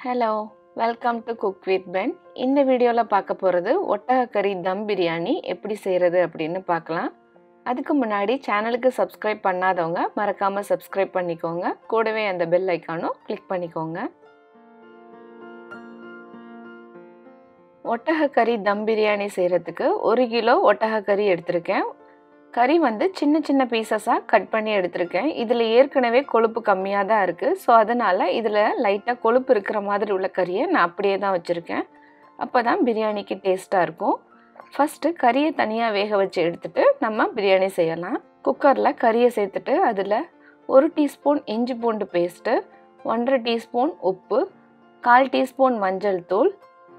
hello welcome to cook with Ben இந்த வீடியோவில் பார்க்க போகிறது ஒட்டகக்கறி தம் பிரியாணி எப்படி செய்கிறது அப்படின்னு பார்க்கலாம் அதுக்கு முன்னாடி சேனலுக்கு சப்ஸ்கிரைப் பண்ணாதவங்க மறக்காமல் சப்ஸ்கிரைப் பண்ணிக்கோங்க கூடவே அந்த பெல் ஐக்கானும் கிளிக் பண்ணிக்கோங்க ஒட்டகக்கறி தம் பிரியாணி செய்கிறதுக்கு ஒரு கிலோ ஒட்டகக்கறி எடுத்திருக்கேன் கறி வந்து சின்ன சின்ன பீசஸாக கட் பண்ணி எடுத்திருக்கேன் இதில் ஏற்கனவே கொழுப்பு கம்மியாக தான் இருக்குது ஸோ அதனால் இதில் லைட்டாக கொழுப்பு இருக்கிற மாதிரி உள்ள கறியை நான் அப்படியே தான் வச்சுருக்கேன் அப்போ தான் பிரியாணிக்கு டேஸ்ட்டாக இருக்கும் ஃபஸ்ட்டு கறியை தனியாக வேக வச்சு எடுத்துகிட்டு நம்ம பிரியாணி செய்யலாம் குக்கரில் கறியை சேர்த்துட்டு அதில் ஒரு டீஸ்பூன் இஞ்சி பூண்டு பேஸ்ட்டு ஒன்றரை டீஸ்பூன் உப்பு கால் டீஸ்பூன் மஞ்சள் தூள்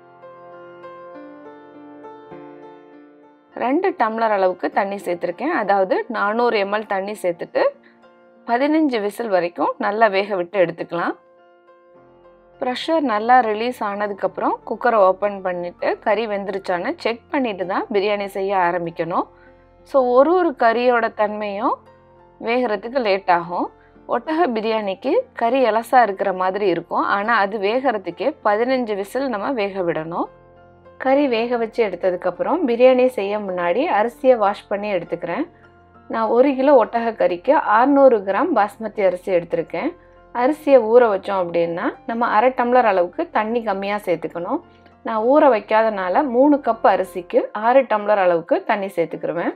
ரெண்டு டம்ளர் அளவுக்கு தண்ணி சேர்த்துருக்கேன் அதாவது நானூறு எம்எல் தண்ணி சேர்த்துட்டு பதினஞ்சு விசில் வரைக்கும் நல்லா வேக விட்டு எடுத்துக்கலாம் ப்ரெஷர் நல்லா ரிலீஸ் ஆனதுக்கப்புறம் குக்கரை ஓப்பன் பண்ணிவிட்டு கறி வெந்துருச்சான்னு செக் பண்ணிட்டு தான் பிரியாணி செய்ய ஆரம்பிக்கணும் ஸோ ஒரு ஒரு கறியோட தன்மையும் வேகிறதுக்கு லேட் ஆகும் ஒட்டக பிரியாணிக்கு கறி எலசாக இருக்கிற மாதிரி இருக்கும் ஆனால் அது வேகிறதுக்கே பதினஞ்சு விசில் நம்ம வேக விடணும் கறி வேக வச்சு எடுத்ததுக்கப்புறம் பிரியாணி செய்ய முன்னாடி அரிசியை வாஷ் பண்ணி எடுத்துக்கிறேன் நான் ஒரு கிலோ ஒட்டக கறிக்கு அறநூறு கிராம் பாஸ்மதி அரிசி எடுத்திருக்கேன் அரிசியை ஊற வச்சோம் அப்படின்னா நம்ம அரை டம்ளர் அளவுக்கு தண்ணி கம்மியாக சேர்த்துக்கணும் நான் ஊற வைக்காதனால மூணு கப் அரிசிக்கு ஆறு டம்ளர் அளவுக்கு தண்ணி சேர்த்துக்கிருவேன்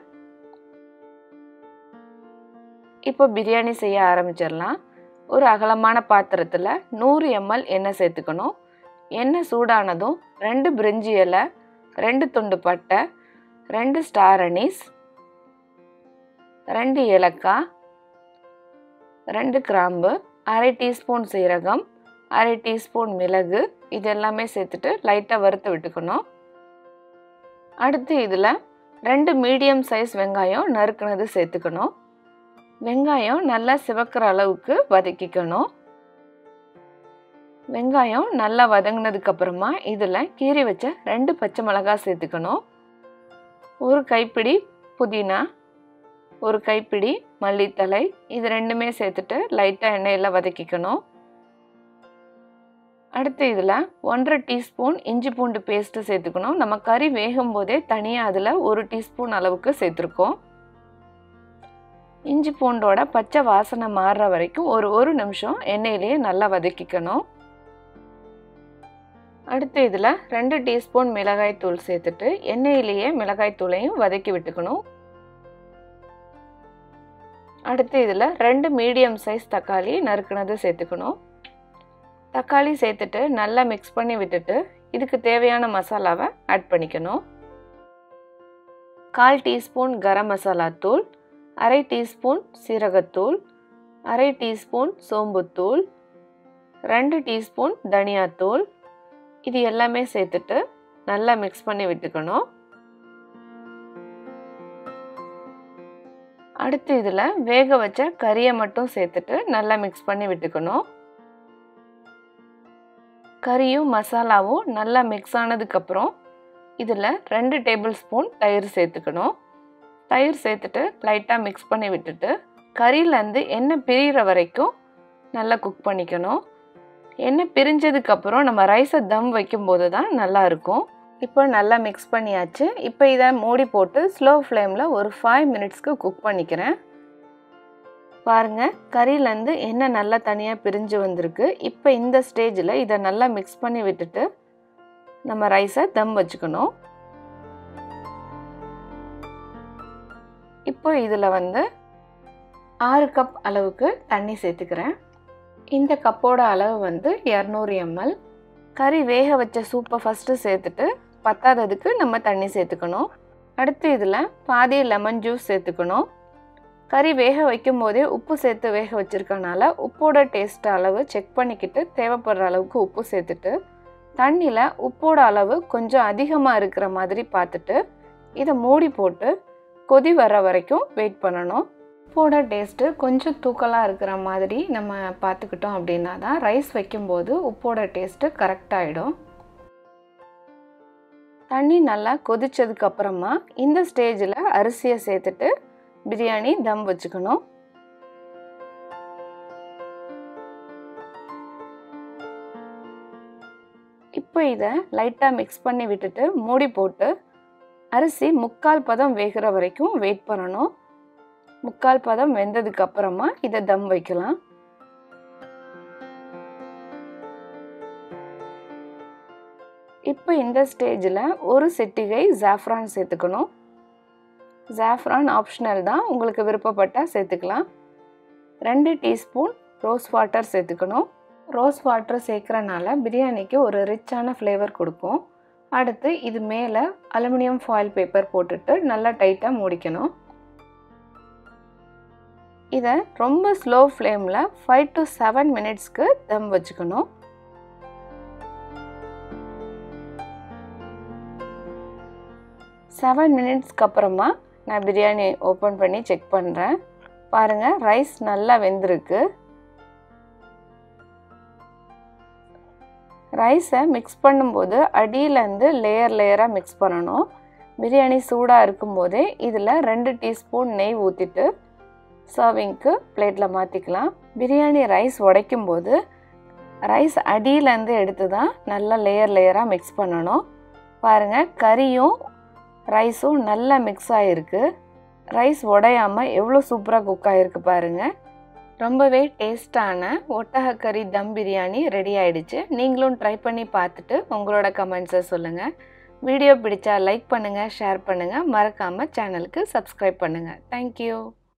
இப்போ பிரியாணி செய்ய ஆரம்பிச்சிடலாம் ஒரு அகலமான பாத்திரத்தில் நூறு எம்எல் எண்ணெய் சேர்த்துக்கணும் எண்ணெய் சூடானதும் ரெண்டு பிரிஞ்சி இலை ரெண்டு துண்டு பட்டை ரெண்டு ஸ்டார் அனீஸ் ரெண்டு ஏலக்காய் ரெண்டு கிராம்பு அரை டீஸ்பூன் சீரகம் அரை டீஸ்பூன் மிளகு இது எல்லாமே சேர்த்துட்டு லைட்டாக வறுத்து விட்டுக்கணும் அடுத்து இதில் ரெண்டு மீடியம் சைஸ் வெங்காயம் நறுக்குனது சேர்த்துக்கணும் வெங்காயம் நல்லா சிவக்கிற அளவுக்கு வதக்கிக்கணும் வெங்காயம் நல்லா வதங்கினதுக்கு அப்புறமா இதில் கீறி வச்ச ரெண்டு பச்சை மிளகாய் சேர்த்துக்கணும் ஒரு கைப்பிடி புதினா ஒரு கைப்பிடி மல்லித்தலை இது ரெண்டுமே சேர்த்துட்டு லைட்டாக எண்ணெயில் வதக்கிக்கணும் அடுத்து இதில் ஒன்றரை டீஸ்பூன் இஞ்சி பூண்டு பேஸ்ட்டு சேர்த்துக்கணும் நம்ம கறி வேகும் போதே தனியாக அதில் ஒரு டீஸ்பூன் அளவுக்கு சேர்த்துருக்கோம் இஞ்சி பூண்டோட பச்சை வாசனை மாறுற வரைக்கும் ஒரு ஒரு நிமிஷம் எண்ணெயிலேயே நல்லா வதக்கிக்கணும் அடுத்து இதில் ரெண்டு டீஸ்பூன் மிளகாய் தூள் சேர்த்துட்டு எண்ணெயிலேயே மிளகாய் தூளையும் வதக்கி விட்டுக்கணும் அடுத்து இதில் ரெண்டு மீடியம் சைஸ் தக்காளி நறுக்குனது சேர்த்துக்கணும் தக்காளி சேர்த்துட்டு நல்லா மிக்ஸ் பண்ணி விட்டுட்டு இதுக்கு தேவையான மசாலாவை ஆட் பண்ணிக்கணும் கால் டீஸ்பூன் கரம் மசாலா தூள் அரை டீஸ்பூன் சீரகத்தூள் அரை டீஸ்பூன் சோம்புத்தூள் ரெண்டு டீஸ்பூன் தனியாத்தூள் இது எல்லாமே சேர்த்துட்டு நல்லா மிக்ஸ் பண்ணி விட்டுக்கணும் அடுத்து இதில் வேக வச்ச கறியை மட்டும் சேர்த்துட்டு நல்லா மிக்ஸ் பண்ணி விட்டுக்கணும் கறியும் மசாலாவும் நல்லா மிக்ஸ் ஆனதுக்கப்புறம் இதில் ரெண்டு டேபிள் ஸ்பூன் தயிர் சேர்த்துக்கணும் தயிர் சேர்த்துட்டு லைட்டாக மிக்ஸ் பண்ணி விட்டுட்டு கறியிலேருந்து எண்ணெய் பிரிகிற வரைக்கும் நல்லா குக் பண்ணிக்கணும் எண்ணெய் பிரிஞ்சதுக்கப்புறம் நம்ம ரைஸை தம் வைக்கும்போது தான் நல்லா இருக்கும் இப்போ நல்லா மிக்ஸ் பண்ணியாச்சு இப்போ இதை மூடி போட்டு ஸ்லோ ஃப்ளேமில் ஒரு ஃபைவ் மினிட்ஸ்க்கு குக் பண்ணிக்கிறேன் பாருங்கள் கறியிலேருந்து எண்ணெய் நல்லா தனியாக பிரிஞ்சு வந்திருக்கு இப்போ இந்த ஸ்டேஜில் இதை நல்லா மிக்ஸ் பண்ணி விட்டுட்டு நம்ம ரைஸை தம் வச்சுக்கணும் இப்போ இதில் வந்து ஆறு கப் அளவுக்கு தண்ணி சேர்த்துக்கிறேன் இந்த கப்போட அளவு வந்து இரநூறு எம்எல் கறி வேக வச்ச சூப்பை ஃபஸ்ட்டு சேர்த்துட்டு பத்தாததுக்கு நம்ம தண்ணி சேர்த்துக்கணும் அடுத்து இதில் பாதி லெமன் ஜூஸ் சேர்த்துக்கணும் கறி வேக வைக்கும் போதே உப்பு சேர்த்து வேக வச்சுருக்கனால உப்போட டேஸ்ட் அளவு செக் பண்ணிக்கிட்டு தேவைப்படுற அளவுக்கு உப்பு சேர்த்துட்டு தண்ணியில் உப்போட அளவு கொஞ்சம் அதிகமாக இருக்கிற மாதிரி பார்த்துட்டு இதை மூடி போட்டு கொதி வர வரைக்கும் வெயிட் பண்ணணும் உப்போட டேஸ்ட்டு கொஞ்சம் தூக்கலாக இருக்கிற மாதிரி நம்ம பார்த்துக்கிட்டோம் அப்படின்னா தான் ரைஸ் வைக்கும்போது உப்போட டேஸ்ட்டு கரெக்டாகிடும் தண்ணி நல்லா கொதிச்சதுக்கு அப்புறமா இந்த ஸ்டேஜில் அரிசியை சேர்த்துட்டு பிரியாணி தம் வச்சுக்கணும் இப்போ இதை லைட்டாக மிக்ஸ் பண்ணி விட்டுட்டு மூடி போட்டு அரிசி முக்கால் பதம் வேகிற வரைக்கும் வெயிட் பண்ணணும் முக்கால் பதம் வெந்ததுக்கு அப்புறமா இதை தம் வைக்கலாம் இப்போ இந்த ஸ்டேஜில் ஒரு சிட்டிகை ஜாஃப்ரான் சேர்த்துக்கணும் ஜாஃப்ரான் ஆப்ஷனல் தான் உங்களுக்கு விருப்பப்பட்டால் சேர்த்துக்கலாம் ரெண்டு டீஸ்பூன் ரோஸ் வாட்டர் சேர்த்துக்கணும் ரோஸ் வாட்டர் சேர்க்குறனால பிரியாணிக்கு ஒரு ரிச்சான ஃப்ளேவர் கொடுக்கும் அடுத்து இது மேலே அலுமினியம் ஃபாயில் பேப்பர் போட்டுட்டு நல்லா டைட்டாக மூடிக்கணும் இதை ரொம்ப ஸ்லோ ஃப்ளேமில் ஃபைவ் டு செவன் மினிட்ஸ்க்கு தம் வச்சுக்கணும் செவன் மினிட்ஸ்க்கு அப்புறமா நான் பிரியாணி ஓப்பன் பண்ணி செக் பண்ணுறேன் பாருங்கள் ரைஸ் நல்லா வெந்திருக்கு ரைஸை மிக்ஸ் பண்ணும்போது அடியிலேருந்து லேயர் லேயராக மிக்ஸ் பண்ணணும் பிரியாணி சூடாக இருக்கும்போதே இதில் ரெண்டு டீஸ்பூன் நெய் ஊற்றிட்டு சர்விங்க்கு பிளேட்டில் மாற்றிக்கலாம் பிரியாணி ரைஸ் உடைக்கும் போது ரைஸ் அடியிலேருந்து எடுத்து தான் நல்லா லேயர் லேயராக மிக்ஸ் பண்ணணும் பாருங்கள் கறியும் ரைஸும் நல்லா மிக்ஸ் ஆகிருக்கு ரைஸ் உடையாமல் எவ்வளோ சூப்பராக குக் ஆகிருக்கு பாருங்கள் ரொம்பவே டேஸ்டான ஒட்டகக்கறி தம் பிரியாணி ரெடி ஆயிடுச்சு நீங்களும் ட்ரை பண்ணி பார்த்துட்டு உங்களோட கமெண்ட்ஸை சொல்லுங்கள் வீடியோ பிடிச்சா லைக் பண்ணுங்கள் ஷேர் பண்ணுங்கள் மறக்காமல் சேனலுக்கு சப்ஸ்கிரைப் பண்ணுங்கள் தேங்க்யூ